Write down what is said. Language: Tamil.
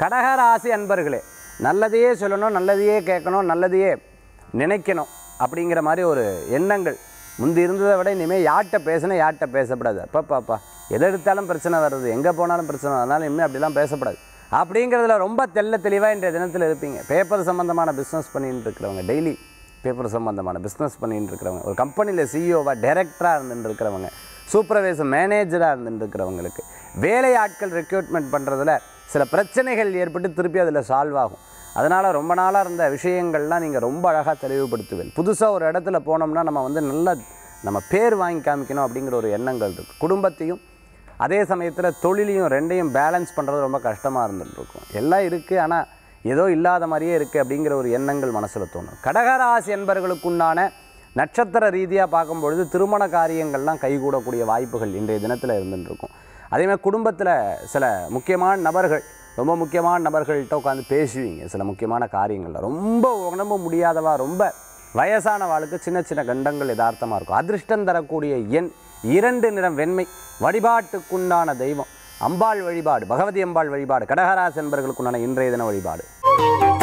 கடகராசி அன்பர்களே நல்லதையே சொல்லணும் நல்லதையே கேட்கணும் நல்லதையே நினைக்கணும் அப்படிங்கிற மாதிரி ஒரு எண்ணங்கள் முந்தி இருந்ததை விட இனிமேல் யார்கிட்ட பேசணும் யார்கிட்ட பேசக்கூடாது அப்பா பாப்பா எதை எடுத்தாலும் பிரச்சனை வருது எங்கே போனாலும் பிரச்சனை அதனால் இனிமேல் அப்படிலாம் பேசக்கூடாது அப்படிங்கிறதுல ரொம்ப தெள்ள தெளிவாக இன்றைய தினத்தில் இருப்பீங்க பேப்பர் சம்மந்தமான பிஸ்னஸ் பண்ணிட்டு இருக்கிறவங்க டெய்லி பேப்பர் சம்மந்தமான பிஸ்னஸ் பண்ணிட்டு இருக்கிறவங்க ஒரு கம்பெனியில் சிஇஓவாக டைரக்டராக இருந்துட்டு இருக்கிறவங்க சூப்பர்வைசர் மேனேஜராக இருந்துட்டு இருக்கிறவங்களுக்கு வேலை ஆட்கள் ரெக்ரூட்மெண்ட் பண்ணுறதுல சில பிரச்சனைகள் ஏற்பட்டு திருப்பி அதில் சால்வ் ஆகும் அதனால் ரொம்ப நாளாக இருந்த விஷயங்கள்லாம் நீங்கள் ரொம்ப அழகாக தெளிவுபடுத்துவீங்க புதுசாக ஒரு இடத்துல போனோம்னா நம்ம வந்து நல்ல நம்ம பேர் வாங்கி காமிக்கணும் அப்படிங்கிற ஒரு எண்ணங்கள் இருக்குது குடும்பத்தையும் அதே சமயத்தில் தொழிலையும் ரெண்டையும் பேலன்ஸ் பண்ணுறது ரொம்ப கஷ்டமாக இருந்துட்டு இருக்கும் எல்லாம் இருக்குது ஆனால் ஏதோ இல்லாத மாதிரியே இருக்குது அப்படிங்கிற ஒரு எண்ணங்கள் மனசில் தோணும் கடகராசி என்பவர்களுக்குண்டான நட்சத்திர ரீதியாக பார்க்கும்பொழுது திருமண காரியங்கள்லாம் கைகூடக்கூடிய வாய்ப்புகள் இன்றைய தினத்தில் இருந்துட்டு இருக்கும் அதேமாதிரி குடும்பத்தில் சில முக்கியமான நபர்கள் ரொம்ப முக்கியமான நபர்கள்ட்ட உட்காந்து பேசுவீங்க சில முக்கியமான காரியங்களில் ரொம்ப உடம்பு முடியாதவா ரொம்ப வயசானவாளுக்கு சின்ன சின்ன கண்டங்கள் யதார்த்தமாக இருக்கும் அதிர்ஷ்டம் தரக்கூடிய எண் இரண்டு நிறம் வெண்மை வழிபாட்டுக்குண்டான தெய்வம் அம்பாள் வழிபாடு பகவதி அம்பாள் வழிபாடு கடகராசி என்பர்களுக்குண்டான இன்றைய தின வழிபாடு